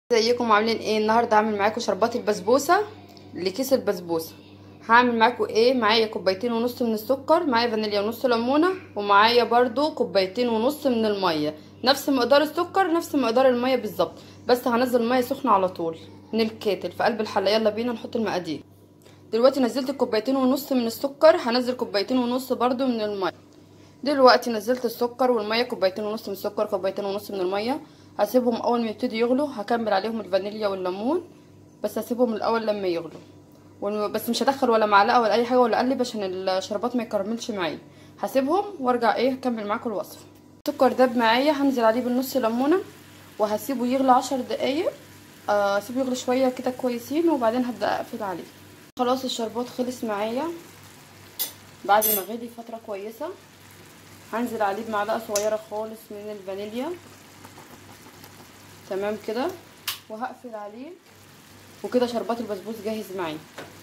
ازيكم عاملين ايه النهارده هعمل معاكم شربات البسبوسه لكيس البسبوسه هعمل معاكم ايه معايا كوبايتين ونص من السكر معايا فانيليا ونص ليمونه ومعايا برضو كوبايتين ونص من الميه نفس مقدار السكر نفس مقدار الميه بالظبط بس هنزل الميه سخنه على طول من الكاتل في قلب الحله يلا بينا نحط المقادير دلوقتي نزلت كوبايتين ونص من السكر هنزل كوبايتين ونص برضو من الميه دلوقتي نزلت السكر والميه كوبايتين ونص من السكر كوبايتين ونص من الميه هسيبهم اول ما يبتدوا يغلوا هكمل عليهم الفانيليا والليمون بس هسيبهم الاول لما يغلوا بس مش هدخل ولا معلقه ولا اي حاجه ولا اقلب عشان الشربات ما يكرملش معايا هسيبهم وارجع ايه هكمل معاكم الوصفه السكر داب معايا هنزل عليه بالنص ليمونه وهسيبه يغلى عشر دقايق اسيبه يغلي شويه كده كويسين وبعدين هبدا اقفل عليه خلاص الشربات خلص معايا بعد ما غلي فتره كويسه هنزل عليه بمعلقه صغيره خالص من الفانيليا تمام كده وهقفل عليه وكده شربات البسبوس جاهز معايا